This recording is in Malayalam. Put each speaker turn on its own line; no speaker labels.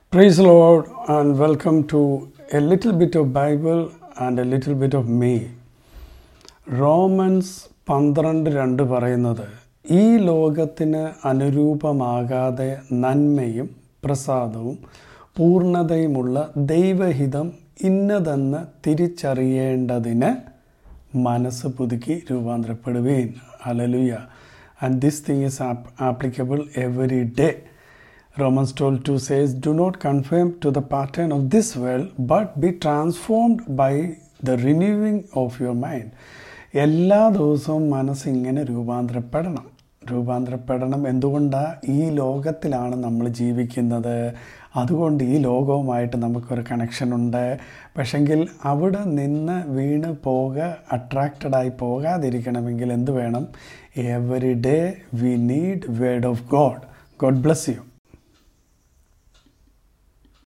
Praise the Lord and welcome to a little bit of Bible and a little bit of me. Romans പന്ത്രണ്ട് രണ്ട് പറയുന്നത് ഈ ലോകത്തിന് അനുരൂപമാകാതെ നന്മയും പ്രസാദവും പൂർണ്ണതയുമുള്ള ദൈവഹിതം ഇന്നതെന്ന് തിരിച്ചറിയേണ്ടതിന് മനസ്സ് പുതുക്കി രൂപാന്തരപ്പെടുകയും hallelujah and this thing is applicable every day Romans 12 2 says, Do not conform to the pattern of this world, but be transformed by the renewing of your mind. എല്ലാ ദിവസവും മനസ്സിങ്ങനെ രൂപാന്തരപ്പെടണം രൂപാന്തരപ്പെടണം എന്തുകൊണ്ടാണ് ഈ ലോകത്തിലാണ് നമ്മൾ ജീവിക്കുന്നത് അതുകൊണ്ട് ഈ ലോകവുമായിട്ട് നമുക്കൊരു കണക്ഷൻ ഉണ്ട് പക്ഷെങ്കിൽ അവിടെ നിന്ന് വീണ് പോക അട്രാക്റ്റഡായി പോകാതിരിക്കണമെങ്കിൽ എന്ത് വേണം every day we need word of God God bless U